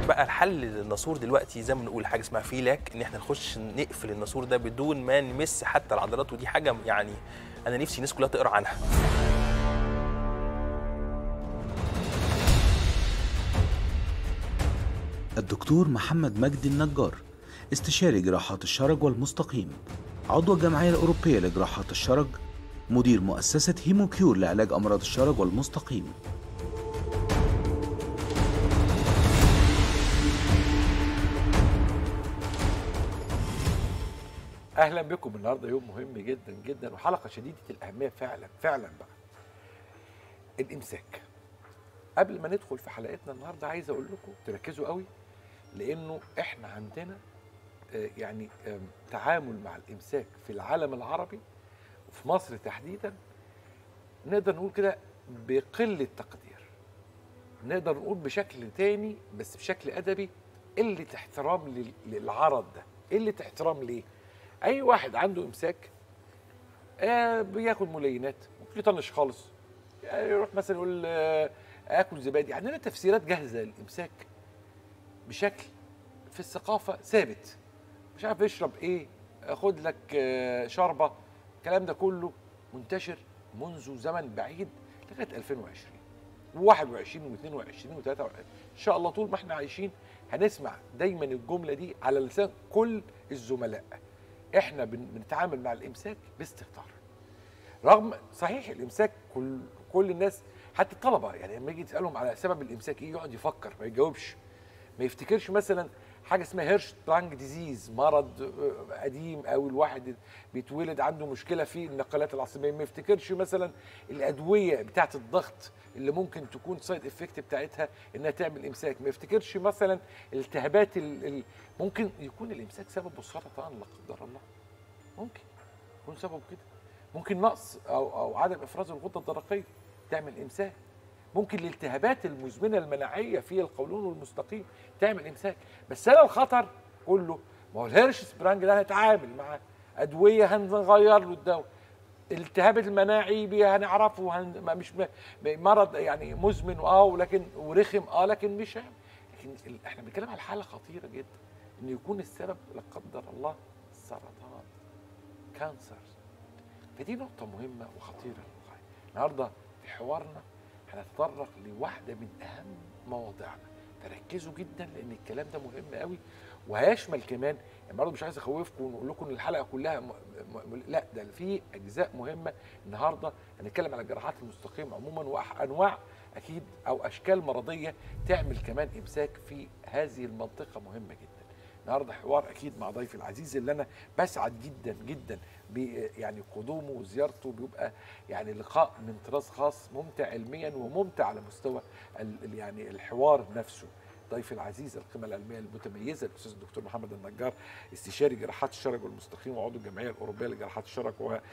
بقى الحل للناسور دلوقتي زي ما بنقول حاجه اسمها فيلاك ان احنا نخش نقفل الناسور ده بدون ما نمس حتى العضلات ودي حاجه يعني انا نفسي الناس كلها تقرا عنها الدكتور محمد مجدي النجار استشاري جراحات الشرج والمستقيم عضو الجمعية الأوروبية لجراحات الشرج مدير مؤسسة هيموكيور لعلاج أمراض الشرج والمستقيم اهلا بكم النهارده يوم مهم جدا جدا وحلقه شديده الاهميه فعلا فعلا بقى الامساك قبل ما ندخل في حلقتنا النهارده عايز اقول لكم تركزوا قوي لانه احنا عندنا آه، يعني آم، تعامل مع الامساك في العالم العربي وفي مصر تحديدا نقدر نقول كده بقله تقدير نقدر نقول بشكل تاني بس بشكل ادبي قله احترام لل- للعرض ده قله احترام ليه اي واحد عنده امساك آه بياخد ملينات ممكن يطنش خالص يعني يروح مثلا يقول آه اكل زبادي عندنا تفسيرات جاهزه للامساك بشكل في الثقافه ثابت مش عارف اشرب ايه خد لك آه شربه الكلام ده كله منتشر منذ زمن بعيد لغايه 2020 و21 و22 و23 ان شاء الله طول ما احنا عايشين هنسمع دايما الجمله دي على لسان كل الزملاء احنا بن- بنتعامل مع الامساك باستهتار رغم صحيح الامساك كل كل الناس حتى الطلبه يعني لما يجي تسالهم على سبب الامساك ايه يقعد يفكر ما يجاوبش ما يفتكرش مثلا حاجه اسمها هيرش ترانج ديزيز مرض آه، قديم او الواحد بيتولد عنده مشكله في النقلات العصبيه ما يفتكرش مثلا الادويه بتاعه الضغط اللي ممكن تكون سايد افكت بتاعتها انها تعمل امساك ما يفتكرش مثلا الالتهابات ال- ال- ممكن يكون الامساك سببه سرطان لا قدر الله ممكن يكون سببه كده ممكن نقص او او عدم افراز الغده الدرقيه تعمل امساك ممكن الالتهابات المزمنه المناعيه في القولون والمستقيم تعمل امساك بس انا الخطر كله ما هو الهيرش سبرانج ده هنتعامل معاه ادويه هنغير له الدواء الالتهاب المناعي بي- هنعرفه هن... ما مش م... مرض يعني مزمن اه ولكن ورخم اه لكن مش هم. لكن ال... احنا بنتكلم على حاله خطيره جدا ان يكون السبب لا قدر الله سرطان كانسر فدي نقطة مهمة وخطيرة للغاية. النهاردة في حوارنا هنتطرق لواحدة من أهم مواضيعنا فركزوا جدا لأن الكلام ده مهم قوي وهيشمل كمان يعني برضه مش عايز أخوفكم ونقول لكم إن الحلقة كلها م... م... م... لا ده في أجزاء مهمة النهاردة هنتكلم على الجراحات المستقيم عموما وأنواع أكيد أو أشكال مرضية تعمل كمان إمساك في هذه المنطقة مهمة جدا. النهارده حوار اكيد مع ضيفي العزيز اللي انا بسعد جدا جدا ب يعني قدومه وزيارته بيبقى يعني لقاء من طراز خاص ممتع علميا وممتع على مستوى ال- ال- يعني الحوار نفسه ضيفي العزيز القيمه العلميه المتميزه الاستاذ الدكتور محمد النجار استشاري جراحات الشرج والمستقيم وعضو الجمعيه الاوروبيه لجراحات الشرج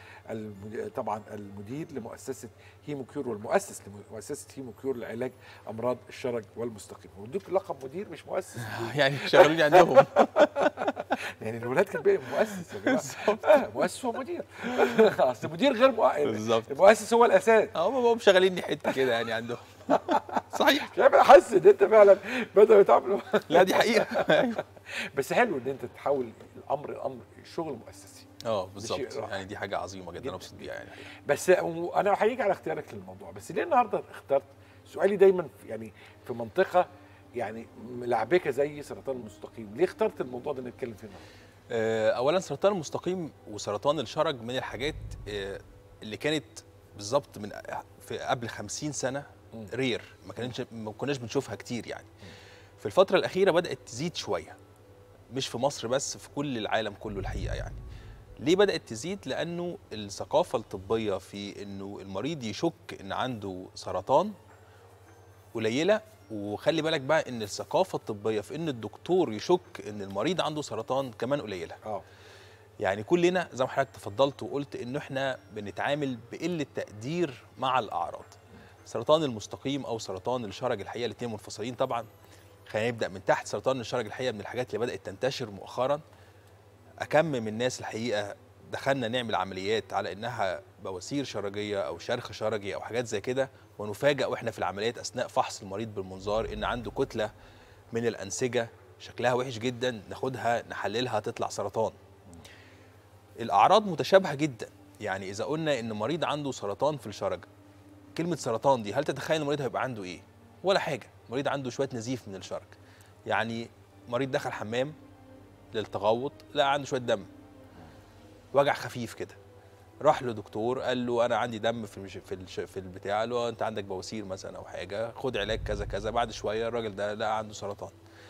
وطبعا المدير لمؤسسه هيموكيور والمؤسس لمؤسسه هيموكيور لعلاج امراض الشرج والمستقيم ودوك لقب مدير مش مؤسس يعني شغالين عندهم يعني الولاد كان بيبقى مؤسس يا جماعه آه مؤسس ومدير اصل مدير غير مؤ... بالظبط. المؤسس هو الاساس اه هم شغالين حته كده يعني عندهم صحيح مش عارف انا حاسس ان انت فعلا بداوا يتعاملوا لا دي حقيقه أيوة. بس حلو ان انت تحول الامر الامر شغل مؤسسي اه بالظبط شيء رائع. يعني دي حاجه عظيمه جدا جداً. انا مبسوط بيها يعني بس انا احييك على اختيارك للموضوع بس ليه النهارده اخترت سؤالي دايما في- يعني في منطقه يعني ملعبكه زي سرطان المستقيم ليه اخترت الموضوع ده نتكلم فيه النهارده آه، اولا سرطان المستقيم وسرطان الشرج من الحاجات آه، اللي كانت بالظبط من في قبل 50 سنه مم. رير ما كانش ما كناش بنشوفها كتير يعني في الفتره الاخيره بدات تزيد شويه مش في مصر بس في كل العالم كله الحقيقه يعني ليه بدات تزيد لانه الثقافه الطبيه في انه المريض يشك ان عنده سرطان قليله وخلي بالك بقى ان الثقافه الطبيه في ان الدكتور يشك ان المريض عنده سرطان كمان قليله اه يعني كلنا زي ما حضرتك تفضلت وقلت انه احنا بنتعامل بقله تقدير مع الاعراض سرطان المستقيم او سرطان الشرج الحقيقه الاثنين منفصلين طبعا خلينا نبدا من تحت سرطان الشرج الحقيقه من الحاجات اللي بدات تنتشر مؤخرا اكم من الناس الحقيقه دخلنا نعمل عمليات على انها بواسير شرجيه او شرخ شرجي او حاجات زي كده ونفاجئ واحنا في العمليات اثناء فحص المريض بالمنظار ان عنده كتله من الانسجه شكلها وحش جدا ناخدها نحللها تطلع سرطان الاعراض متشابهه جدا يعني اذا قلنا ان مريض عنده سرطان في الشرج كلمه سرطان دي هل تتخيل المريض هيبقى عنده ايه ولا حاجه المريض عنده شويه نزيف من الشرج يعني مريض دخل حمام للتغوط لقى عنده شويه دم وجع خفيف كده راح لدكتور قال له انا عندي دم في المش... في الش... في البتاع قال له انت عندك بواسير مثلا او حاجه خد علاج كذا كذا بعد شويه الراجل ده لقى عنده سرطان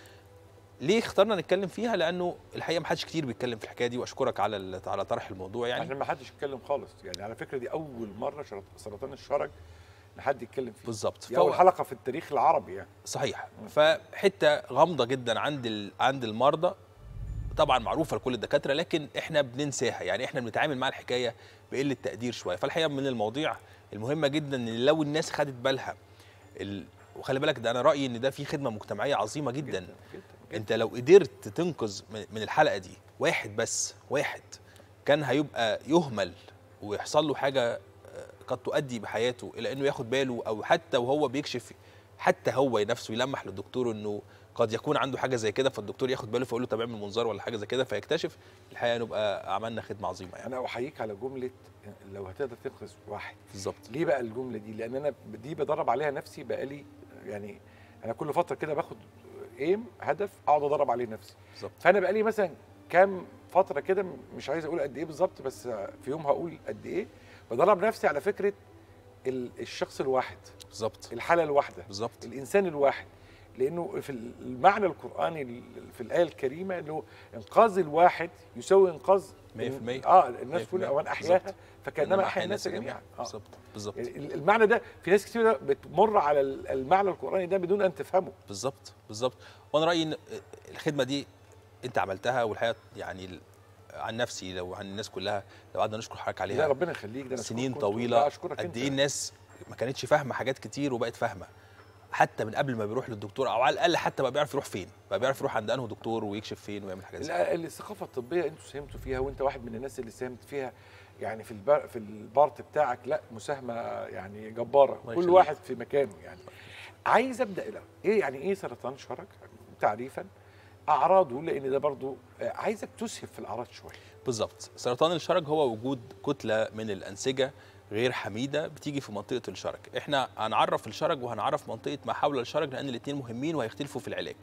ليه اخترنا نتكلم فيها لانه الحقيقه ما حدش كتير بيتكلم في الحكايه دي واشكرك على ال- على طرح الموضوع يعني عشان ما حدش يتكلم خالص يعني على فكره دي اول مره شرط- سرطان الشرج ان حد يتكلم فيه بالظبط دي اول فهو- حلقه في التاريخ العربي يعني صحيح فحته غامضه جدا عند ال... عند المرضى طبعا معروفه لكل الدكاتره لكن احنا بننساها يعني احنا بنتعامل مع الحكايه بقله تقدير شويه فالحقيقه من المواضيع المهمه جدا ان لو الناس خدت بالها ال... وخلي بالك ده انا رايي ان ده في خدمه مجتمعيه عظيمه جدا, جدا جدا, جدا. انت لو قدرت تنقذ من من الحلقه دي واحد بس واحد كان هيبقى يهمل ويحصل له حاجه آه، قد تؤدي بحياته الى انه ياخد باله او حتى وهو بيكشف حتى هو نفسه يلمح للدكتور انه قد يكون عنده حاجه زي كده فالدكتور ياخد باله فيقول له طب اعمل منظار ولا حاجه زي كده فيكتشف الحقيقه نبقى عملنا خدمه عظيمه يعني انا احييك على جمله لو هتقدر تنقذ واحد بالظبط ليه بقى الجمله دي لان انا دي بدرب عليها نفسي بقالي يعني انا كل فتره كده باخد ايم هدف اقعد ادرب عليه نفسي بالظبط فانا بقالي مثلا كام فتره كده مش عايز اقول قد ايه بالظبط بس في يوم هقول قد ايه بدرب نفسي على فكره ال- الشخص الواحد بالظبط الحاله الواحده بالظبط الانسان الواحد لانه في المعنى القراني ال- في الايه الكريمه انه انقاذ الواحد يساوي انقاذ 100% اه الناس 100% كلها ومن احياها بالظبط. فكانما احيا الناس جميعا آه. بالظبط بالظبط ال- المعنى ده في ناس كتير بتمر على ال- المعنى القراني ده بدون ان تفهمه بالظبط بالظبط وانا رايي ان الخدمه دي انت عملتها والحقيقه يعني ال- عن نفسي لو عن الناس كلها لو قعدنا نشكر حضرتك لا عليها ربنا يخليك ده أنا سنين أشكرك أنت. طويله لا، اشكرك قد انت ايه الناس ما كانتش فاهمه حاجات كتير وبقت فاهمه حتى من قبل ما بيروح للدكتور او على الاقل حتى بقى بيعرف يروح فين بقى بيعرف يروح عند انه دكتور ويكشف فين ويعمل حاجات زي كده. لا، الثقافه الطبيه انتوا ساهمتوا فيها وانت واحد من الناس اللي ساهمت فيها يعني في البر في البارت بتاعك لا مساهمه يعني جباره الله كل يخليك. واحد في مكانه يعني عايز ابدا الاول ايه يعني ايه سرطان شرج تعريفا اعراضه لان ده برضو آه، عايزك تسهب في الاعراض شويه بالظبط سرطان الشرج هو وجود كتله من الانسجه غير حميده بتيجي في منطقه الشرج احنا هنعرف الشرج وهنعرف منطقه ما حول الشرج لان الاثنين مهمين وهيختلفوا في العلاج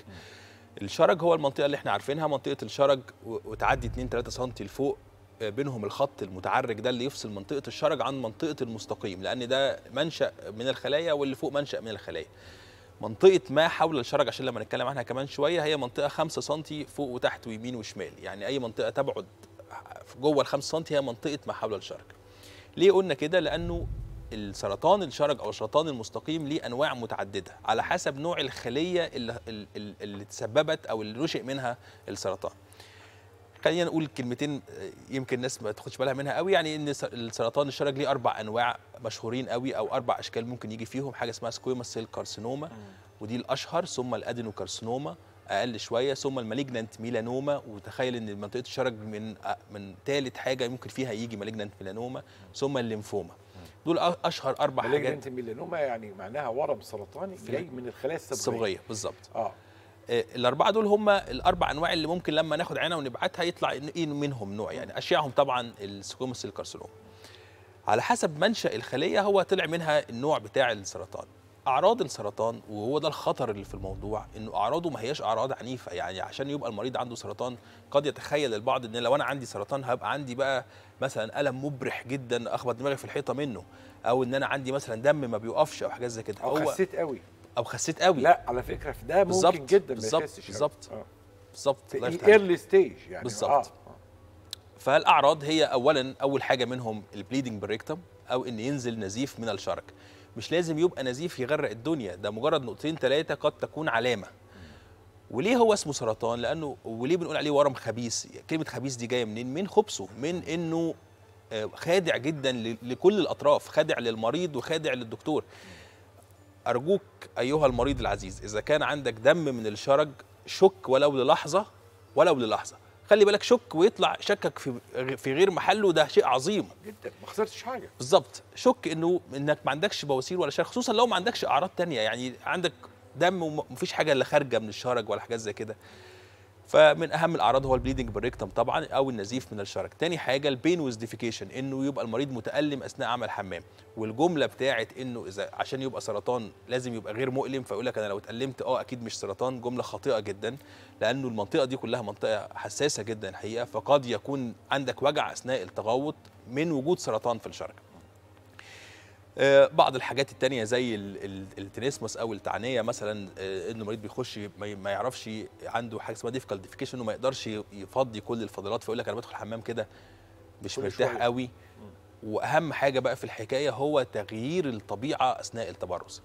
الشرج هو المنطقه اللي احنا عارفينها منطقه الشرج و- وتعدي 2 3 سم لفوق آه، بينهم الخط المتعرج ده اللي يفصل منطقه الشرج عن منطقه المستقيم لان ده منشا من الخلايا واللي فوق منشا من الخلايا منطقه ما حول الشرج عشان لما نتكلم عنها كمان شويه هي منطقه 5 سم فوق وتحت ويمين وشمال يعني اي منطقه تبعد جوه ال 5 سم هي منطقه ما حول الشرج ليه قلنا كده لانه السرطان الشرج او السرطان المستقيم ليه انواع متعدده على حسب نوع الخليه اللي, اللي, اللي تسببت او اللي نشئ منها السرطان خلينا نقول كلمتين آه، يمكن الناس ما تاخدش بالها منها قوي يعني ان س- السرطان الشرج ليه اربع انواع مشهورين قوي او اربع اشكال ممكن يجي فيهم حاجه اسمها سكويموس سيل كارسينوما ودي الاشهر ثم الادينوكارسينوما اقل شويه ثم المالجنانت ميلانوما وتخيل ان منطقه الشرج من آه، من ثالث حاجه ممكن فيها يجي مالجنانت ميلانوما ثم الليمفوما دول أ- اشهر اربع حاجات مالجنت ميلانوما يعني معناها ورم سرطاني في جاي من الخلايا الصبغيه الصبغيه بالظبط اه آه، الاربعه دول هم الاربع انواع اللي ممكن لما ناخد عينه ونبعتها يطلع إن- ايه منهم نوع يعني اشياءهم طبعا السكوموس الكارسينوما على حسب منشا الخليه هو طلع منها النوع بتاع السرطان اعراض السرطان وهو ده الخطر اللي في الموضوع انه اعراضه ما هياش اعراض عنيفه يعني عشان يبقى المريض عنده سرطان قد يتخيل البعض ان لو انا عندي سرطان هبقى عندي بقى مثلا الم مبرح جدا اخبط دماغي في الحيطه منه او ان انا عندي مثلا دم ما بيوقفش او حاجات زي كده او خسيت قوي او خسيت قوي لا على فكره في ده بالظبط، ممكن جدا ما بالظبط، يخسش أوي. بالظبط. آه. بالظبط في الله يفتح عليك. الايرلي ستيج يعني بالظبط. آه. فالاعراض هي اولا اول حاجه منهم البليدنج بالريكتم او ان ينزل نزيف من الشرج مش لازم يبقى نزيف يغرق الدنيا ده مجرد نقطتين ثلاثه قد تكون علامه وليه هو اسمه سرطان لانه وليه بنقول عليه ورم خبيث كلمه خبيث دي جايه منين من خبثه من انه آه، خادع جدا ل- لكل الاطراف خادع للمريض وخادع للدكتور ارجوك ايها المريض العزيز اذا كان عندك دم من الشرج شك ولو للحظه ولو للحظه خلي بالك شك ويطلع شكك في في غير محله ده شيء عظيم جدا ما خسرتش حاجه بالظبط شك انه انك ما عندكش بواسير ولا شرخ خصوصا لو ما عندكش اعراض تانية يعني عندك دم ومفيش حاجه الا خارجه من الشرج ولا حاجات زي كده فمن اهم الاعراض هو البليدنج بالريكتم طبعا او النزيف من الشرج تاني حاجه البين ويز ديفيكيشن انه يبقى المريض متالم اثناء عمل حمام والجمله بتاعت انه اذا عشان يبقى سرطان لازم يبقى غير مؤلم فيقول لك انا لو اتالمت اه اكيد مش سرطان جمله خاطئه جدا لانه المنطقه دي كلها منطقه حساسه جدا الحقيقه فقد يكون عندك وجع اثناء التغوط من وجود سرطان في الشرج آه، بعض الحاجات التانية زي ال- ال- التنسمس او التعنيه مثلا آه، ان المريض بيخش ما ي- ما يعرفش عنده حاجه اسمها ديفيكال ديفيكيشن انه ما يقدرش ي- يفضي كل الفضلات فيقول لك انا بدخل الحمام كده مش كل مرتاح شوية. قوي واهم حاجه بقى في الحكايه هو تغيير الطبيعه اثناء التبرز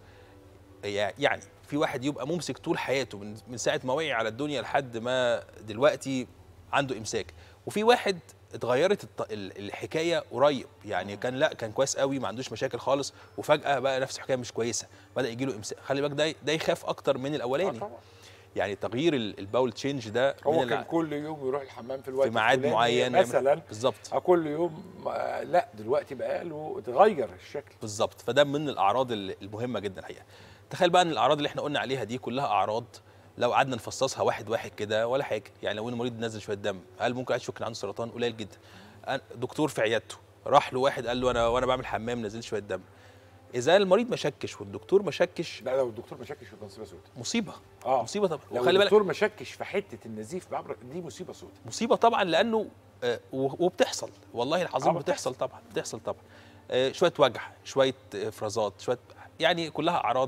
يع- يعني في واحد يبقى ممسك طول حياته من من ساعه ما وعي على الدنيا لحد ما دلوقتي عنده امساك وفي واحد اتغيرت الط- ال- الحكايه قريب يعني كان لا كان كويس قوي ما عندوش مشاكل خالص وفجاه بقى نفس الحكايه مش كويسه بدا يجي له امساك خلي بالك ده ده يخاف اكتر من آه الاولاني طبعا يعني تغيير ال- الباول تشينج ده من هو الع- كان كل يوم يروح الحمام في الوقت في ميعاد الفلاني معين يعمل- مثلا بالظبط آه، كل يوم آه، لا دلوقتي بقى له اتغير الشكل بالظبط فده من الاعراض ال- المهمه جدا الحقيقه تخيل بقى ان الاعراض اللي احنا قلنا عليها دي كلها اعراض لو قعدنا نفصصها واحد واحد كده ولا حاجه يعني لو ان المريض نزل شويه دم هل ممكن عايز يشك إن عنده سرطان قليل جدا أنا- دكتور في عيادته راح له واحد قال له انا وانا بعمل حمام نزل شويه دم اذا المريض ما شكش والدكتور ما شكش لا لو الدكتور ما شكش يبقى مصيبه سوداء مصيبه اه مصيبه طبعا لو وخلي بالك الدكتور ما شكش في حته النزيف بعبر دي مصيبه سوداء مصيبه طبعا لانه آه، و- وبتحصل والله العظيم آه، بتحصل طبعا بتحصل طبعا آه، شويه وجع شويه افرازات شويه يعني كلها اعراض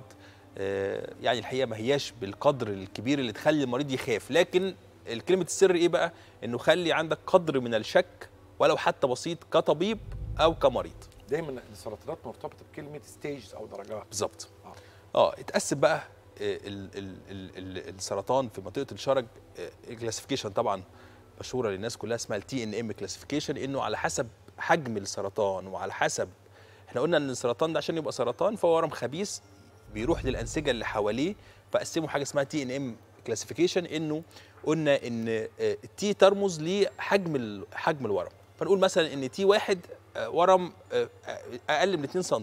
آه، يعني الحقيقه ما هياش بالقدر الكبير اللي تخلي المريض يخاف لكن كلمه السر ايه بقى انه خلي عندك قدر من الشك ولو حتى بسيط كطبيب او كمريض دايما السرطانات مرتبطه بكلمه ستيجز او درجات بالظبط آه. اه اتقسم بقى آه، ال ال ال ال السرطان في منطقه الشرج كلاسيفيكيشن طبعا مشهوره للناس كلها اسمها التي ان ام كلاسيفيكيشن انه على حسب حجم السرطان وعلى حسب احنا قلنا ان السرطان ده عشان يبقى سرطان فهو ورم خبيث بيروح للانسجه اللي حواليه فقسموا حاجه اسمها تي ان ام كلاسيفيكيشن انه قلنا ان التي ترمز لحجم ال- حجم الورم فنقول مثلا ان تي واحد آه، ورم آه، آه، اقل من 2 سم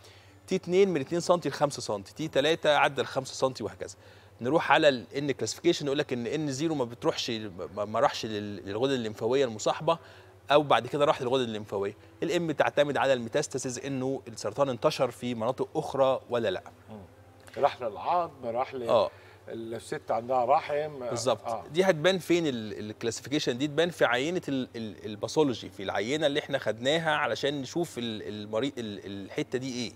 تي 2 من 2 سم ل 5 سم تي 3 عدى ال 5 سم وهكذا نروح على الان كلاسيفيكيشن يقول لك ان ان زيرو ما بتروحش ما ما راحش لل- للغدد الليمفاويه المصاحبه او بعد كده راح للغدد الليمفاويه الام تعتمد على الميتاستاسيز انه السرطان انتشر في مناطق اخرى ولا لا راح للعظم راح ل اه الست عندها رحم بالظبط آه. دي هتبان فين الكلاسيفيكيشن دي تبان في عينه ال- ال- الباثولوجي في العينه اللي احنا خدناها علشان نشوف ال- المريض ال- الحته دي ايه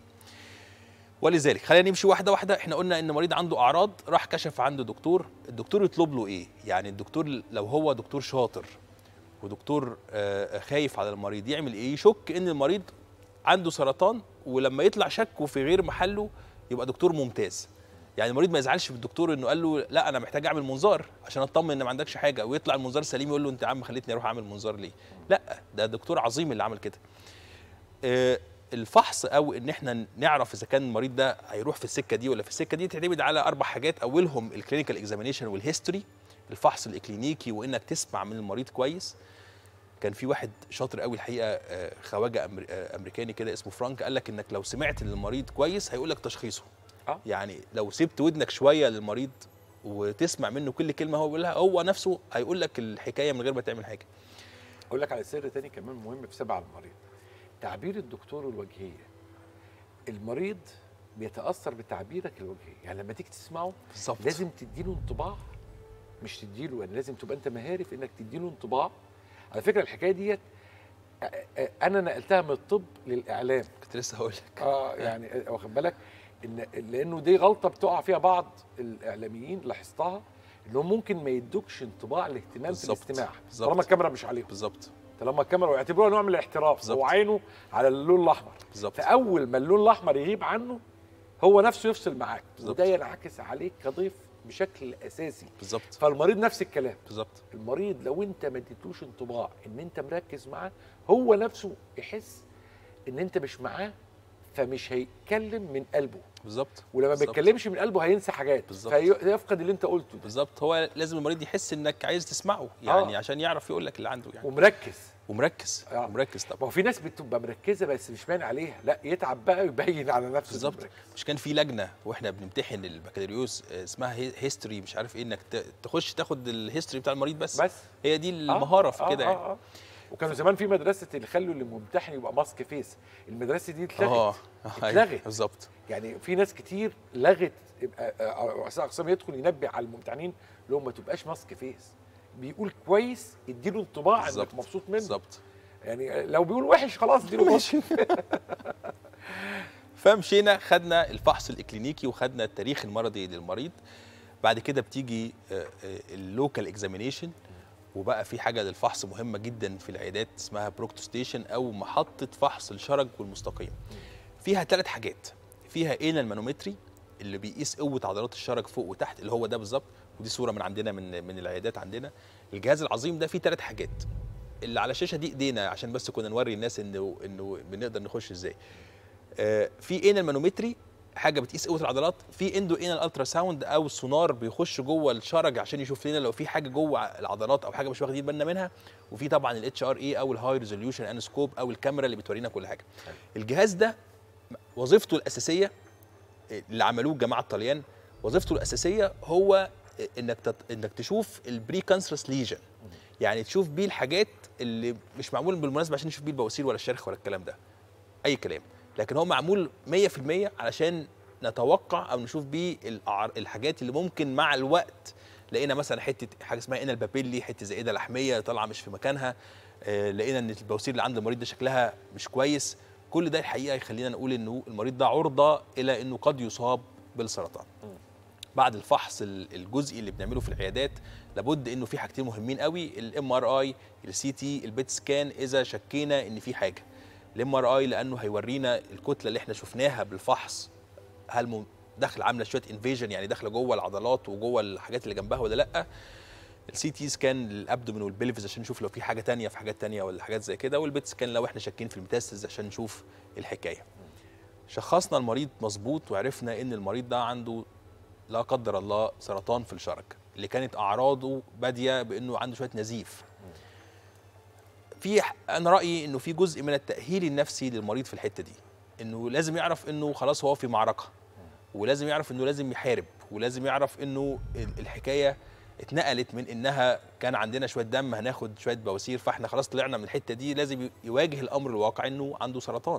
ولذلك خلينا نمشي واحده واحده احنا قلنا ان مريض عنده اعراض راح كشف عنده دكتور الدكتور يطلب له ايه يعني الدكتور لو هو دكتور شاطر ودكتور آه، خايف على المريض يعمل ايه يشك ان المريض عنده سرطان ولما يطلع شكه في غير محله يبقى دكتور ممتاز يعني المريض ما يزعلش من الدكتور انه قال له لا انا محتاج اعمل منظار عشان اطمن ان ما عندكش حاجه ويطلع المنظار سليم يقول له انت يا عم خليتني اروح اعمل منظار ليه لا ده دكتور عظيم اللي عمل كده آه، الفحص او ان احنا نعرف اذا كان المريض ده هيروح في السكه دي ولا في السكه دي تعتمد على اربع حاجات اولهم الكلينيكال اكزامينيشن والهيستوري الفحص الاكلينيكي وانك تسمع من المريض كويس كان في واحد شاطر قوي الحقيقه آه، خواجه أمر- آه، امريكاني كده اسمه فرانك قال لك انك لو سمعت للمريض كويس هيقول لك تشخيصه آه. يعني لو سبت ودنك شويه للمريض وتسمع منه كل كلمه هو بيقولها هو نفسه هيقول لك الحكايه من غير ما تعمل حاجه اقول لك على سر تاني كمان مهم في سبع المريض تعبير الدكتور الوجهيه المريض بيتاثر بتعبيرك الوجهي يعني لما تيجي تسمعه بالظبط لازم تديله انطباع مش تديله يعني لازم تبقى انت مهاري في انك تديله انطباع على فكره الحكايه ديت آه، آه، انا نقلتها من الطب للاعلام كنت لسه هقول لك اه يعني آه، واخد بالك ان لانه دي غلطه بتقع فيها بعض الاعلاميين لاحظتها انهم ممكن ما يدوكش انطباع الاهتمام في بالظبط، الاستماع بالظبط. طالما الكاميرا مش عليهم بالظبط طالما الكاميرا ويعتبروها نوع من الاحتراف بالظبط. هو عينه على اللون الاحمر بالظبط فاول ما اللون الاحمر يغيب عنه هو نفسه يفصل معاك بالظبط. وده ينعكس عليك كضيف بشكل اساسي بالظبط فالمريض نفس الكلام بالظبط المريض لو انت ما اديتوش انطباع ان انت مركز معاه هو نفسه يحس ان انت مش معاه فمش هيتكلم من قلبه بالظبط ولما ما بالظبط. بيتكلمش من قلبه هينسى حاجات بالظبط. فيفقد اللي انت قلته ده بالظبط هو لازم المريض يحس انك عايز تسمعه يعني آه. عشان يعرف يقول لك اللي عنده يعني ومركز ومركز آه. ومركز طبعا ما هو في ناس بتبقى مركزه بس مش باين عليها لا يتعب بقى ويبين على نفسه إنه بالظبط مركز. مش كان في لجنه واحنا بنمتحن البكالوريوس آه، اسمها هيستوري مش عارف ايه انك ت- تخش تاخد الهيستوري بتاع المريض بس, بس هي دي آه، المهاره في آه، كده آه، يعني آه. وكانوا زمان في مدرسه اللي خلوا اللي ممتحن يبقى ماسك فيس المدرسه دي اتلغت اه أيوة، اتلغت بالظبط يعني في ناس كتير لغت يبقى آه، رؤساء اقسام يدخل ينبه على الممتحنين لو ما تبقاش ماسك فيس بيقول كويس اديله انطباع انك بالظبط. مبسوط منه بالظبط يعني لو بيقول وحش خلاص اديله ماشي فمشينا خدنا الفحص الاكلينيكي وخدنا التاريخ المرضي للمريض بعد كده بتيجي اللوكال اكزامينيشن وبقى في حاجه للفحص مهمه جدا في العيادات اسمها بروكتوستيشن او محطه فحص الشرج والمستقيم فيها ثلاث حاجات فيها انال مانومتري اللي بيقيس قوه عضلات الشرج فوق وتحت اللي هو ده بالظبط ودي صوره من عندنا من من العيادات عندنا الجهاز العظيم ده فيه ثلاث حاجات اللي على الشاشه دي ايدينا عشان بس كنا نوري الناس انه انه بنقدر نخش ازاي آه، في انال مانومتري حاجه بتقيس قوه العضلات في اندو انال الترا ساوند او سونار بيخش جوه الشرج عشان يشوف لنا لو في حاجه جوه العضلات او حاجه مش واخدين بالنا منها وفي طبعا الاتش ار اي او الهاي ريزوليوشن انسكوب او الكاميرا اللي بتورينا كل حاجه الجهاز ده وظيفته الاساسيه اللي عملوه الجماعه الطليان وظيفته الاساسيه هو انك تت... انك تشوف البري كانسرس ليجن يعني تشوف بيه الحاجات اللي مش معمول بالمناسبه عشان نشوف بيه البواسير ولا الشرخ ولا الكلام ده اي كلام لكن هو معمول 100% علشان نتوقع او نشوف بيه الأعر... الحاجات اللي ممكن مع الوقت لقينا مثلا حته حاجه اسمها انال بابيلي حته زائده لحميه طالعه مش في مكانها آه لقينا ان البواسير اللي عند المريض ده شكلها مش كويس كل ده الحقيقه يخلينا نقول انه المريض ده عرضه الى انه قد يصاب بالسرطان بعد الفحص ال- الجزئي اللي بنعمله في العيادات لابد انه في حاجتين مهمين قوي الام ار اي السي تي البيت سكان اذا شكينا ان في حاجه الام ار اي لانه هيورينا الكتله اللي احنا شفناها بالفحص هل م- داخله عامله شويه انفيجن يعني داخله جوه العضلات وجوه الحاجات اللي جنبها ولا لا السي تي سكان للابدومين والبلفز عشان نشوف لو في حاجه تانية في حاجات تانية ولا حاجات زي كده والبيت سكان لو احنا شاكين في الميتاستز عشان نشوف الحكايه شخصنا المريض مظبوط وعرفنا ان المريض ده عنده لا قدر الله سرطان في الشرج اللي كانت اعراضه باديه بانه عنده شويه نزيف في انا رايي انه في جزء من التاهيل النفسي للمريض في الحته دي انه لازم يعرف انه خلاص هو في معركه ولازم يعرف انه لازم يحارب ولازم يعرف انه ال- الحكايه اتنقلت من انها كان عندنا شويه دم هناخد شويه بواسير فاحنا خلاص طلعنا من الحته دي لازم يواجه الامر الواقع انه عنده سرطان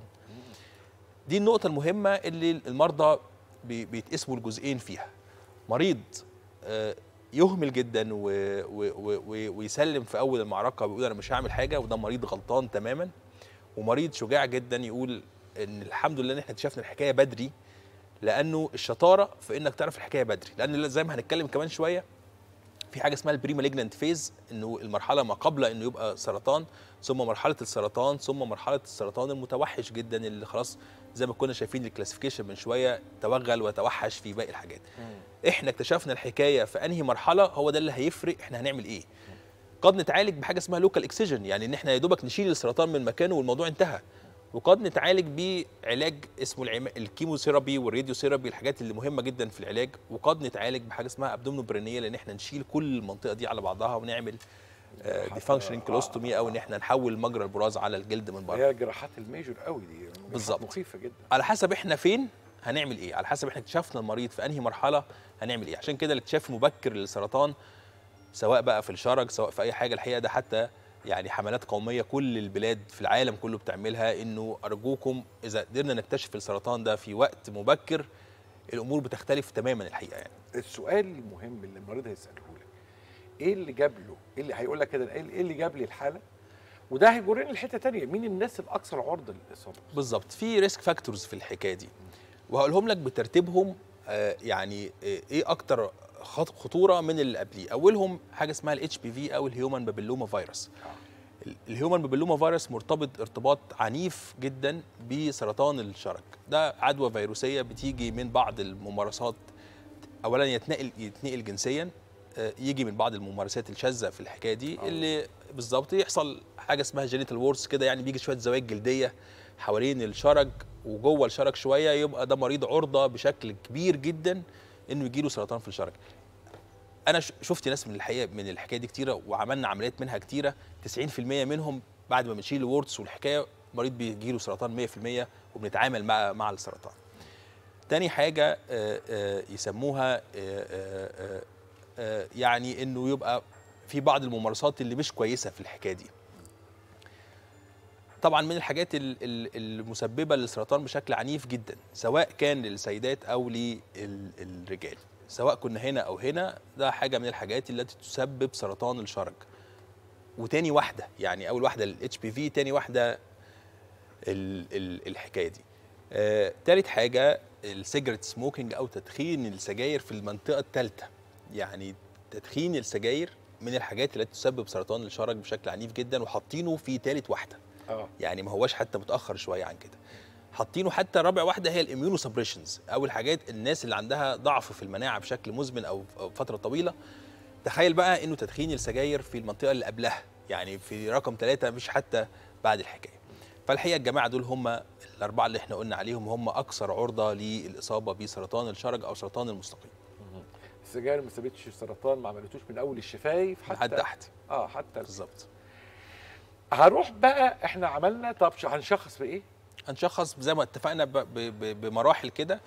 دي النقطه المهمه اللي المرضى بي- بيتقسموا الجزئين فيها مريض آه، يهمل جدا و و و و ويسلم في اول المعركه ويقول انا مش هعمل حاجه وده مريض غلطان تماما ومريض شجاع جدا يقول ان الحمد لله ان احنا اكتشفنا الحكايه بدري لانه الشطاره في انك تعرف الحكايه بدري لان زي ما هنتكلم كمان شويه في حاجه اسمها البري مالجنانت فيز انه المرحله ما قبل انه يبقى سرطان ثم مرحله السرطان ثم مرحله السرطان المتوحش جدا اللي خلاص زي ما كنا شايفين الكلاسيفيكيشن من شويه توغل وتوحش في باقي الحاجات احنا اكتشفنا الحكايه في انهي مرحله هو ده اللي هيفرق احنا هنعمل ايه قد نتعالج بحاجه اسمها لوكال اكسجن يعني ان احنا يا دوبك نشيل السرطان من مكانه والموضوع انتهى وقد نتعالج بعلاج اسمه العما... الكيموثيرابي والراديوثيرابي الحاجات اللي مهمه جدا في العلاج وقد نتعالج بحاجه اسمها ابدومينوبرينيه لان احنا نشيل كل المنطقه دي على بعضها ونعمل ديفانكشننج كلوستومي او ان احنا نحول مجرى البراز على الجلد من بره هي الجراحات الميجور قوي دي جراحات بالظبط. مخيفه جدا على حسب احنا فين هنعمل ايه على حسب احنا اكتشفنا المريض في انهي مرحله هنعمل ايه عشان كده الاكتشاف المبكر للسرطان سواء بقى في الشرج سواء في اي حاجه الحقيقه ده حتى يعني حملات قوميه كل البلاد في العالم كله بتعملها انه ارجوكم اذا قدرنا نكتشف السرطان ده في وقت مبكر الامور بتختلف تماما الحقيقه يعني السؤال المهم اللي المريض هيساله لك ايه اللي جاب له ايه اللي هيقول لك كده ايه اللي جاب لي الحاله وده هيجرني لحته تانية مين الناس الاكثر عرضه للاصابه بالظبط في ريسك فاكتورز في الحكايه دي وهقولهم لك بترتيبهم آه، يعني آه، ايه اكتر خط- خطوره من اللي قبليه اولهم حاجه اسمها الاتش بي في او الهيومن بابيلوما فيروس ال- الهيومن بابيلوما فيروس مرتبط ارتباط عنيف جدا بسرطان الشرج ده عدوى فيروسيه بتيجي من بعض الممارسات اولا يتنقل يتنقل جنسيا آه، يجي من بعض الممارسات الشاذه في الحكايه دي آه. اللي بالظبط يحصل حاجه اسمها جينيتال وورس كده يعني بيجي شويه زوايا جلديه حوالين الشرج وجوه الشرج شويه يبقى ده مريض عرضه بشكل كبير جدا انه يجيله سرطان في الشرج انا ش- شفت ناس من الحقيقه من الحكايه دي كتيره وعملنا عمليات منها كتيره 90% منهم بعد ما بنشيل الورتس والحكايه مريض بيجيله سرطان 100% وبنتعامل مع مع السرطان تاني حاجه آه، آه، يسموها آه، آه، آه، آه، يعني انه يبقى في بعض الممارسات اللي مش كويسه في الحكايه دي طبعا من الحاجات ال- ال- المسببه للسرطان بشكل عنيف جدا سواء كان للسيدات او للرجال سواء كنا هنا او هنا ده حاجه من الحاجات التي تسبب سرطان الشرج وتاني واحده يعني اول واحده الاتش بي في تاني واحده ال ال الحكايه دي آه، تالت حاجه السيجرت سموكينج او تدخين السجاير في المنطقه الثالثه يعني تدخين السجاير من الحاجات التي تسبب سرطان الشرج بشكل عنيف جدا وحاطينه في تالت واحده اه يعني ما هواش حتى متاخر شويه عن كده حاطينه حتى رابع واحده هي الاميونو سبريشنز او الحاجات الناس اللي عندها ضعف في المناعه بشكل مزمن او أو فتره طويله تخيل بقى انه تدخين السجاير في المنطقه اللي قبلها يعني في رقم ثلاثة مش حتى بعد الحكايه فالحقيقه الجماعه دول هم الاربعه اللي احنا قلنا عليهم هم اكثر عرضه للاصابه بسرطان الشرج او سرطان المستقيم السجاير ما سابتش السرطان ما عملتوش من اول الشفايف حتى لحد تحت اه حتى بالظبط هروح بقى احنا عملنا طب ش- هنشخص بايه؟ هنشخص زي ما اتفقنا ب- ب- ب- بمراحل كده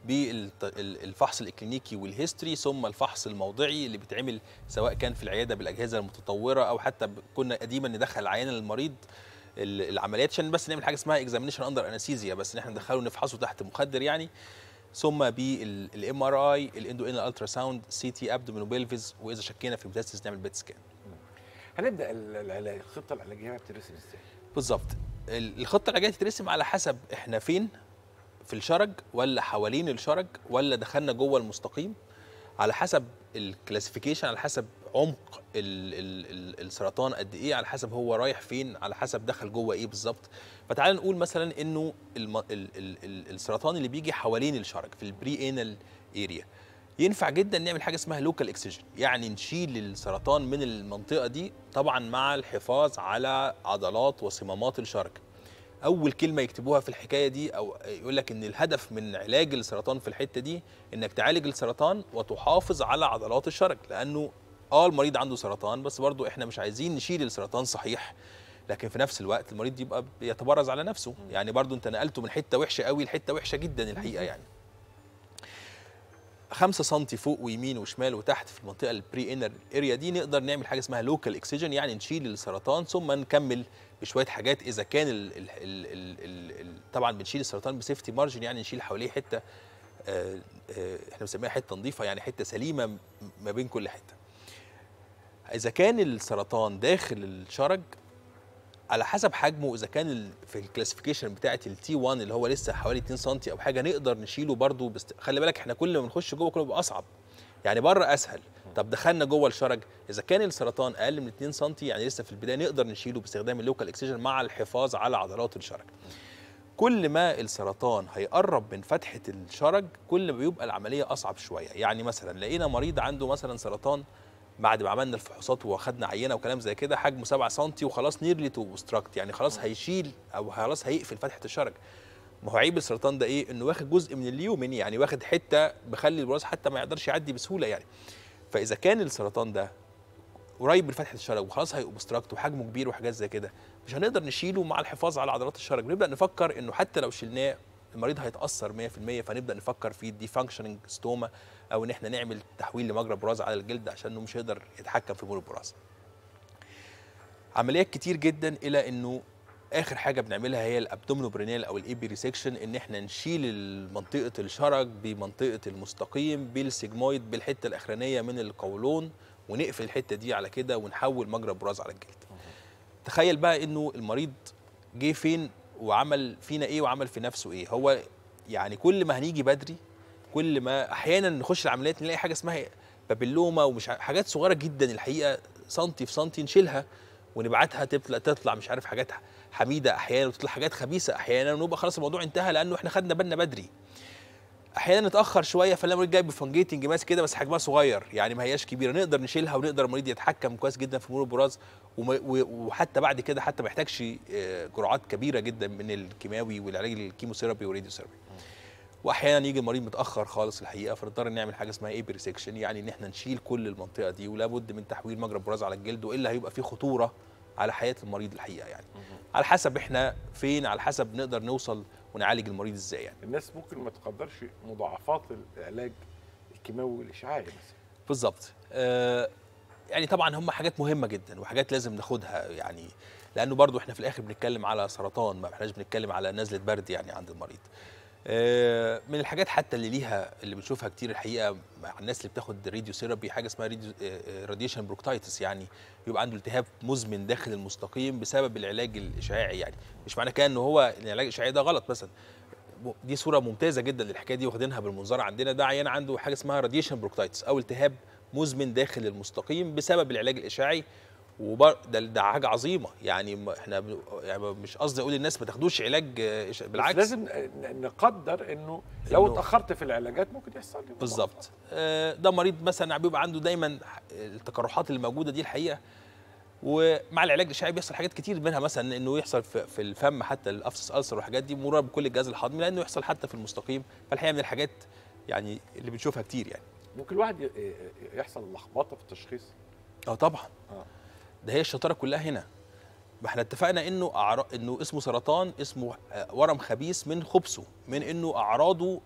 بالفحص الاكلينيكي والهيستوري ثم الفحص الموضعي اللي بيتعمل سواء كان في العياده بالاجهزه المتطوره او حتى ب- كنا قديما ندخل العيان المريض ال- العمليات عشان بس نعمل حاجه اسمها اكزامينشن اندر انستيزيا بس ان احنا ندخله نفحصه تحت مخدر يعني ثم بالام ار اي الاندو ان الترا ساوند سي تي ابدومينوبلفيز واذا شكينا في ميتاستس نعمل بيت سكان هنبدا ال- العلاج الخطه العلاجيه بقى بترسم ازاي؟ بالظبط ال- الخطه العلاجيه تترسم على حسب احنا فين في الشرج ولا حوالين الشرج ولا دخلنا جوه المستقيم على حسب الكلاسيفيكيشن على حسب عمق ال ال ال السرطان قد ايه على حسب هو رايح فين على حسب دخل جوه ايه بالظبط فتعال نقول مثلا انه الم ال ال ال السرطان اللي بيجي حوالين الشرج في البري انال اريا ينفع جدا نعمل حاجه اسمها لوكال اكسجن يعني نشيل السرطان من المنطقه دي طبعا مع الحفاظ على عضلات وصمامات الشرج اول كلمه يكتبوها في الحكايه دي او يقول لك ان الهدف من علاج السرطان في الحته دي انك تعالج السرطان وتحافظ على عضلات الشرج لانه اه المريض عنده سرطان بس برضو احنا مش عايزين نشيل السرطان صحيح لكن في نفس الوقت المريض يبقى بيتبرز على نفسه يعني برضو انت نقلته من حته وحشه قوي لحته وحشه جدا الحقيقه يعني 5 سم فوق ويمين وشمال وتحت في المنطقه البري انر اريا دي نقدر نعمل حاجه اسمها لوكال اكسجن يعني نشيل السرطان ثم نكمل بشويه حاجات اذا كان ال ال ال ال ال ال طبعا بنشيل السرطان بسيفتي مارجن يعني نشيل حواليه حته آه، آه، احنا بنسميها حته نظيفه يعني حته سليمه م- ما بين كل حته اذا كان السرطان داخل الشرج على حسب حجمه اذا كان ال- في الكلاسيفيكيشن بتاعه التي 1 اللي هو لسه حوالي 2 سم او حاجه نقدر نشيله برضو بس خلي بالك احنا كل ما بنخش جوه كل ما بيبقى اصعب يعني بره اسهل طب دخلنا جوه الشرج اذا كان السرطان اقل من 2 سم يعني لسه في البدايه نقدر نشيله باستخدام اللوكال اكسجن مع الحفاظ على عضلات الشرج كل ما السرطان هيقرب من فتحه الشرج كل ما بيبقى العمليه اصعب شويه يعني مثلا لقينا مريض عنده مثلا سرطان بعد ما عملنا الفحوصات واخدنا عينه وكلام زي كده حجمه 7 سم وخلاص نيرلي تو اوبستراكت يعني خلاص هيشيل او خلاص هيقفل فتحه الشرج ما هو عيب السرطان ده ايه انه واخد جزء من اليومن يعني واخد حته بخلي البراز حتى ما يقدرش يعدي بسهوله يعني فاذا كان السرطان ده قريب من فتحه الشرج وخلاص هيوبستراكت وحجمه كبير وحاجات زي كده مش هنقدر نشيله مع الحفاظ على عضلات الشرج بنبدا نفكر انه حتى لو شلناه المريض هيتاثر 100% فنبدا نفكر في دي فانكشننج ستوما او ان احنا نعمل تحويل لمجرى براز على الجلد عشان انه مش هيقدر يتحكم في مول البراز عمليات كتير جدا الى انه اخر حاجه بنعملها هي الابدومينوبرينيال او الايبي ريسكشن ان احنا نشيل منطقه الشرج بمنطقه المستقيم بالسيجمويد بالحته الاخرانيه من القولون ونقفل الحته دي على كده ونحول مجرى براز على الجلد تخيل بقى انه المريض جه فين وعمل فينا ايه وعمل في نفسه ايه هو يعني كل ما هنيجي بدري كل ما احيانا نخش العمليات نلاقي حاجه اسمها بابيلوما ومش ع- حاجات صغيره جدا الحقيقه سنتي في سنتي نشيلها ونبعتها تطلع تطلع مش عارف حاجات حميده احيانا وتطلع حاجات خبيثه احيانا ونبقى خلاص الموضوع انتهى لانه احنا خدنا بالنا بدري احيانا نتاخر شويه فنلاقي المريض جاي بفنجيتنج ماس كده بس حجمها صغير يعني ما هياش كبيره نقدر نشيلها ونقدر المريض يتحكم كويس جدا في امور البراز وما- و- وحتى بعد كده حتى ما يحتاجش آه، جرعات كبيره جدا من الكيماوي والعلاج الكيموثيرابي والراديوثيرابي واحيانا يجي المريض متاخر خالص الحقيقه فنضطر نعمل حاجه اسمها اي بريسكشن يعني ان احنا نشيل كل المنطقه دي ولا بد من تحويل مجرى البراز على الجلد والا هيبقى في خطوره على حياه المريض الحقيقه يعني على حسب احنا فين على حسب نقدر نوصل ونعالج المريض ازاي يعني الناس ممكن ما تقدرش مضاعفات العلاج الكيماوي والاشعاعي مثلا بالظبط آه يعني طبعا هم حاجات مهمه جدا وحاجات لازم ناخدها يعني لانه برضو احنا في الاخر بنتكلم على سرطان ما احناش بنتكلم على نزله برد يعني عند المريض آه من الحاجات حتى اللي ليها اللي بنشوفها كتير الحقيقه مع الناس اللي بتاخد راديو ثيرابي حاجه اسمها راديشن بروكتايتس يعني يبقى عنده التهاب مزمن داخل المستقيم بسبب العلاج الاشعاعي يعني مش معنى كده ان هو العلاج الاشعاعي ده غلط مثلا دي صوره ممتازه جدا للحكايه دي واخدينها بالمنظار عندنا ده عيان عنده حاجه اسمها راديشن بروكتايتس او التهاب مزمن داخل المستقيم بسبب العلاج الاشعاعي وبر... ده, ده حاجه عظيمه يعني ما- احنا ب... يعني مش قصدي اقول للناس ما تاخدوش علاج آه، إش- بالعكس بالعكس لازم ن- نقدر انه لو إنه- اتاخرت في العلاجات ممكن يحصل لي بالظبط آه، ده مريض مثلا بيبقى عنده دايما التقرحات اللي موجوده دي الحقيقه ومع العلاج الاشعاعي بيحصل حاجات كتير منها مثلا انه يحصل في, في الفم حتى الافسس السر والحاجات دي مرور بكل الجهاز الهضمي لانه يحصل حتى في المستقيم فالحقيقه من الحاجات يعني اللي بنشوفها كتير يعني ممكن الواحد ي- ي- يحصل لخبطه في التشخيص اه طبعا آه. ده هي الشطاره كلها هنا ما احنا اتفقنا انه أعرا... انه اسمه سرطان اسمه آه، ورم خبيث من خبثه من انه اعراضه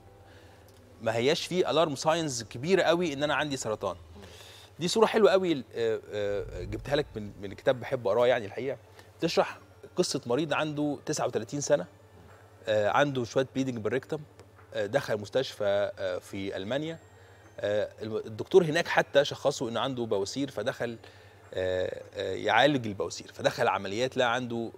ما هياش فيه الارم ساينز كبيره قوي ان انا عندي سرطان دي صوره حلوه قوي آه، آه، جبتها لك من من كتاب بحب اقراه يعني الحقيقه بتشرح قصه مريض عنده 39 سنه آه، عنده شويه بليدنج بالريكتم آه، دخل مستشفى آه، في المانيا آه، الدكتور هناك حتى شخصه انه عنده بواسير فدخل آه، آه، يعالج البواسير فدخل عمليات لا عنده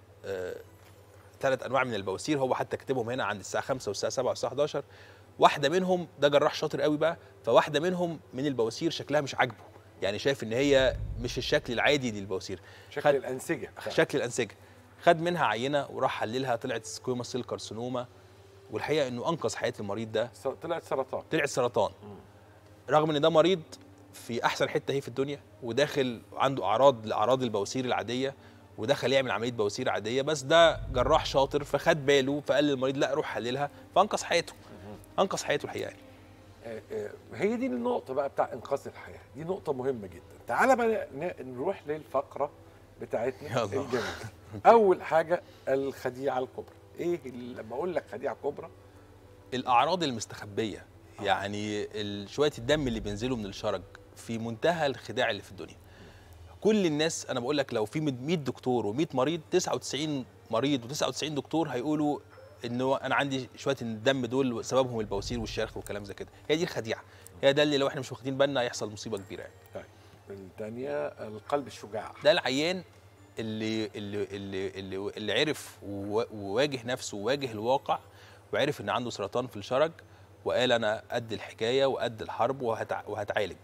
ثلاث انواع من البواسير هو حتى كاتبهم هنا عند الساعه 5 والساعه 7 والساعه 11 واحده منهم ده جراح شاطر قوي بقى فواحده منهم من البواسير شكلها مش عاجبه يعني شايف ان هي مش الشكل العادي للبواسير شكل خد- الانسجه شكل الانسجه خد منها عينه وراح حللها طلعت سكويما سيل كارسينوما والحقيقه انه انقذ حياه المريض ده س- طلعت سرطان طلع سرطان رغم ان ده مريض في احسن حته هي في الدنيا وداخل عنده اعراض لاعراض البواسير العاديه ودخل يعمل عمليه بواسير عاديه بس ده جراح شاطر فخد باله فقال للمريض لا روح حللها فانقذ حياته انقذ حياته الحقيقه يعني. آه، آه، هي دي النقطة بقى بتاع إنقاذ الحياة، دي نقطة مهمة جدا. تعالى بقى ن- نروح للفقرة بتاعتنا يلا. الجميلة. أول حاجة الخديعة الكبرى. إيه اللي- لما أقول لك خديعة كبرى الاعراض المستخبيه يعني ال- شويه الدم اللي بينزلوا من الشرج في منتهى الخداع اللي في الدنيا كل الناس انا بقول لك لو في 100 دكتور و100 مريض 99 مريض و99 دكتور هيقولوا انه انا عندي شويه الدم دول سببهم البواسير والشرخ والكلام زي كده هي دي الخديعه هي ده اللي لو احنا مش واخدين بالنا هيحصل مصيبه كبيره يعني طيب الثانية القلب الشجاع. ده العيان اللي اللي اللي اللي, اللي عرف ووا- وواجه نفسه وواجه الواقع وعرف ان عنده سرطان في الشرج وقال انا قد الحكايه وقد الحرب وهتع... وهتعالج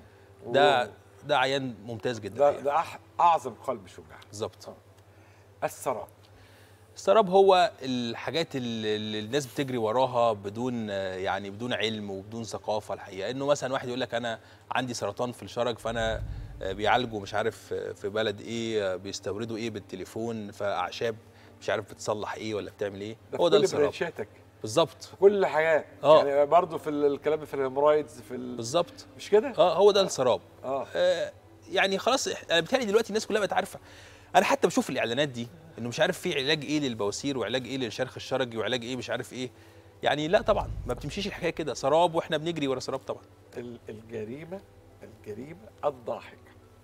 ده ده عيان ممتاز جدا ده الحقيقة. ده أح- أعظم قلب شجاع. بالظبط السراب. السراب هو الحاجات اللي اللي الناس بتجري وراها بدون يعني بدون علم وبدون ثقافه الحقيقه انه مثلا واحد يقول لك انا عندي سرطان في الشرج فانا بيعالجوا مش عارف في بلد ايه بيستوردوا ايه بالتليفون فاعشاب مش عارف بتصلح ايه ولا بتعمل ايه ده هو في ده كل السراب برانشاتك بالظبط في كل حاجة. آه. يعني برضه في ال- الكلام في الهيمورايدز في ال... بالظبط مش كده؟ اه هو ده السراب اه آه، يعني خلاص إح- انا بتهيألي دلوقتي الناس كلها بقت عارفه انا حتى بشوف الاعلانات دي انه مش عارف في علاج ايه للبواسير وعلاج ايه للشرخ الشرجي وعلاج ايه مش عارف ايه يعني لا طبعا ما بتمشيش الحكايه كده سراب واحنا بنجري ورا سراب طبعا ال- الجريمة الجريمة الضاحكة.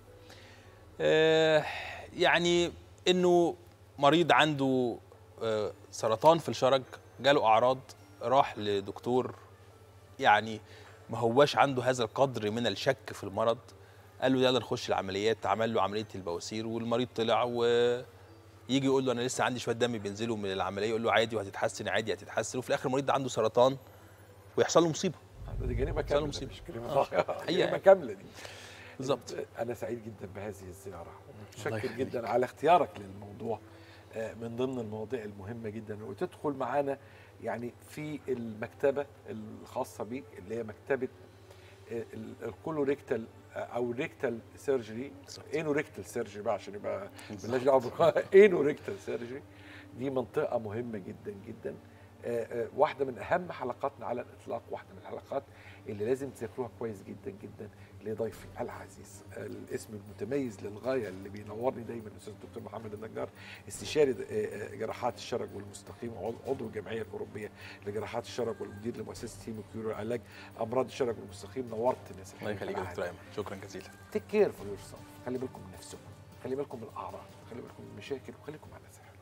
آه يعني انه مريض عنده آه سرطان في الشرج جاله اعراض راح لدكتور يعني ما هواش عنده هذا القدر من الشك في المرض قال له يلا نخش العمليات عمل له عمليه البواسير والمريض طلع ويجي يقول له انا لسه عندي شويه دم بينزلوا من العمليه يقول له عادي وهتتحسن عادي هتتحسن وفي الاخر المريض ده عنده سرطان ويحصل له مصيبه دي جريمة كاملة مصيبة. مش جريمة آه. ضاحكة حقيقة جريمة يعني. كاملة دي بالظبط أنا سعيد جدا بهذه الزيارة الله ومتشكر يخليك. جدا على اختيارك للموضوع آه، من ضمن المواضيع المهمة جدا وتدخل معانا يعني في المكتبه الخاصه بيك اللي هي مكتبه آه، ال- الكولوريكتال آه، او ريكتال سيرجري بالظبط. انو ريكتال سيرجري بقى عشان يبقى مالناش دعوه بالق- انو ريكتال سيرجري دي منطقه مهمه جدا جدا آه، آه، واحده من اهم حلقاتنا على الاطلاق واحده من الحلقات اللي لازم تذاكروها كويس جدا جدا لضيفي العزيز آه، الاسم المتميز للغايه اللي بينورني دايما الاستاذ الدكتور محمد النجار استشاري آه، آه، جراحات الشرج والمستقيم وعضو- عضو الجمعيه الاوروبيه لجراحات الشرج والمدير لمؤسسه هيموكيور علاج امراض الشرج والمستقيم نورت الناس الله يخليك يا دكتور ايمن شكرا جزيلا تيك كير فور يور خلي بالكم من نفسكم خلي بالكم من الاعراض خلي بالكم من المشاكل وخليكم على سهل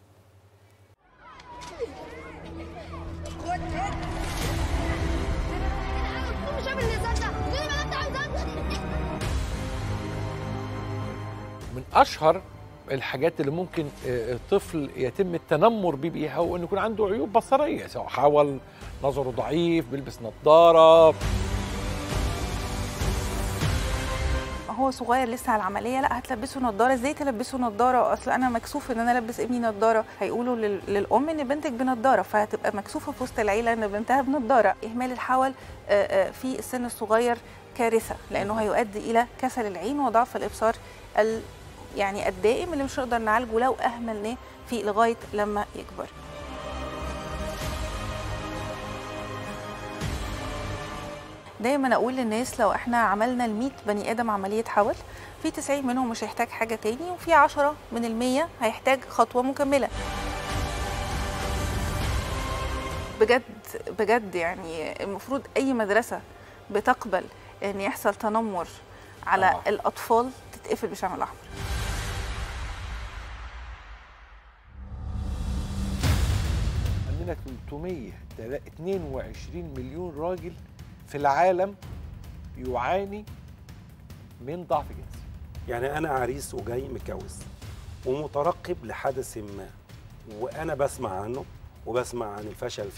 مش عامل النظام ده زي ما انت عاوز من اشهر الحاجات اللي ممكن آه، الطفل يتم التنمر بيه بيها هو انه يكون عنده عيوب بصريه سواء حاول نظره ضعيف بيلبس نظاره هو صغير لسه على العمليه لا هتلبسه نظاره ازاي تلبسه نظاره اصل انا مكسوف ان انا البس ابني نظاره هيقولوا لل- للام ان بنتك بنظاره فهتبقى مكسوفه في وسط العيله ان بنتها بنظاره اهمال الحول آه، آه، في السن الصغير كارثه لانه هيؤدي الى كسل العين وضعف الابصار ال يعني الدائم اللي مش هنقدر نعالجه لو اهملناه في لغايه لما يكبر دايما اقول للناس لو احنا عملنا ل 100 بني ادم عمليه حول في 90 منهم مش هيحتاج حاجه تاني وفي 10 من المية هيحتاج خطوه مكمله بجد بجد يعني المفروض اي مدرسه بتقبل ان يحصل تنمر على آه. الاطفال تتقفل بشمع الاحمر عندنا 322 مليون راجل في العالم يعاني من ضعف جنسي يعني انا عريس وجاي متجوز ومترقب لحدث ما وانا بسمع عنه وبسمع عن الفشل